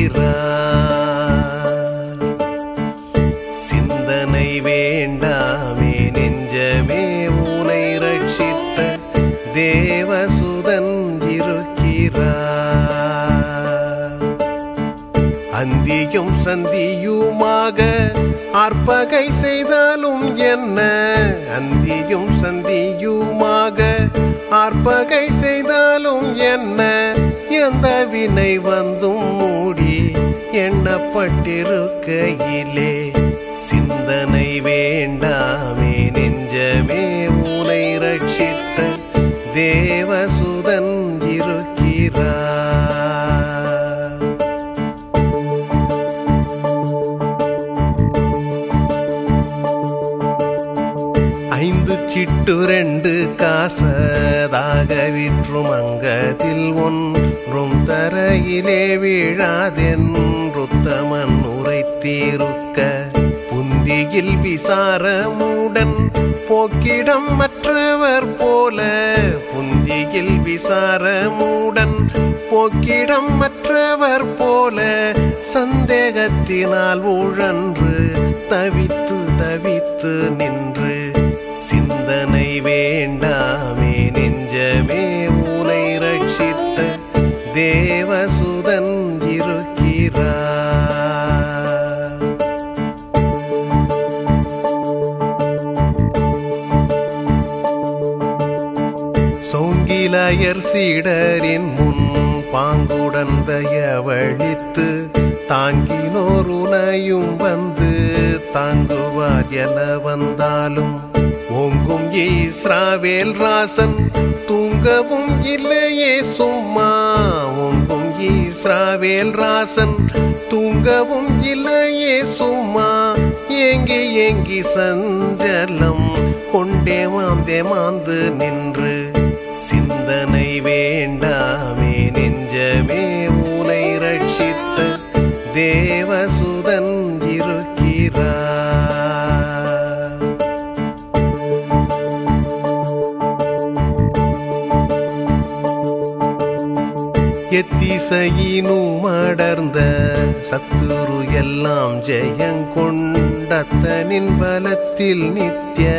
சிந்தனை வேண்டாமே நெஞ்சமே உனை ரட்சித்த தேவசுதன் இருக்கிறார் அந்தியும் சந்தியுமாக ஆர்ப்பகை செய்தாலும் என்ன அந்தியும் சந்தியுமாக ஆர்ப்பகை செய்தாலும் என்ன எந்த வினை வந்தும் மூடி எண்ணப்பட்டிருக்கையிலே சிந்தனை வேண்டாமே நெஞ்சமே உனை ரட்சித்த தேவசுதன் இருக்கிறார் ஐந்து சிட்டு ரெண்டு காசதாக விற்றும் அங்கத்தில் ஒன்றும் தரையிலே வீழாதென்றுத்தமன் உரைத்தீருக்க புந்தியில் விசாரமுடன் போக்கிடம் மற்றவர் போல புந்தியில் விசாரமுடன் போக்கிடம் மற்றவர் போல சந்தேகத்தினால் உழன்று தவித்து தவித்து நின்று சிந்தனை வேண்டாமே நெஞ்சமே உனை ரட்சித்த தேவசுதன் இருக்கிறார் சோங்கிலாயர் சீடரின் முன் பாங்குடன் தயவழித்து தாங்கினோர் உனையும் வந்து தாங்குவார் என வந்தாலும் ஓங்கும் இஸ்ராவேல் ராசன் தூங்கவும் இல்லையே சும்மா ஓங்கும் இஸ்ராவேல் ராசன் தூங்கவும் இல்லையே சும்மா ஏங்கி ஏங்கி சஞ்சலம் கொண்டே மாந்தே மாந்து நின்று சிந்தனை வேண்டாமே நெஞ்சமே உனை ரட்சித்த தேவசுதன் இருக்கிறார் எத்திசையினும் அடர்ந்த சத்துரு எல்லாம் ஜெயங்கொண்டத்தனின் பலத்தில் நித்ய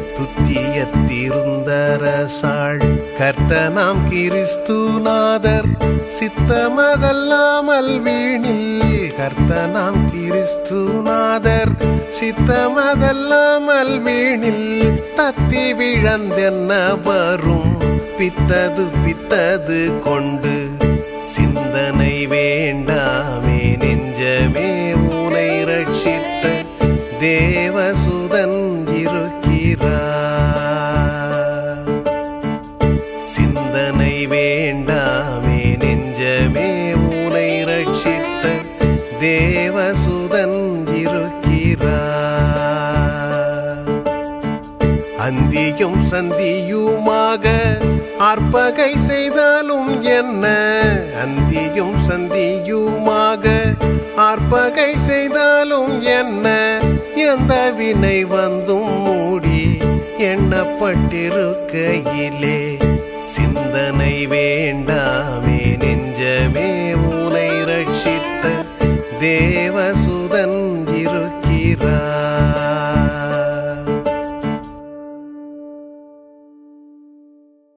துத்தியத்திருந்தரசாள் கர்த்தனாம் கிறிஸ்துநாதர் சித்தமதல்லாமல் வீணில் கர்த்தனாம் கிறிஸ்துநாதர் சித்தமதல்லாமல் வீணில் தத்தி விழந்தென்ன வரும் பித்தது பித்தது கொண்டு சிந்தனை வேண்டாமே நெஞ்சமே உனை ரட்சித்த தேவசுதன் இருக்கிறார் சிந்தனை வேண்டாமே நெஞ்சமே உனை ரட்சித்த தேவசுதன் இருக்கிறார் அந்தியும் சந்தியுமாக ஆர்ப்பகை செய்தாலும் என்ன அந்தியும் சந்தியுமாக ஆர்ப்பகை செய்தாலும் என்ன எந்த வினை வந்தும் மூடி எண்ணப்பட்டிருக்கையிலே சிந்தனை வேண்டாமே நெஞ்சமே உனை ரட்சித்த தேவ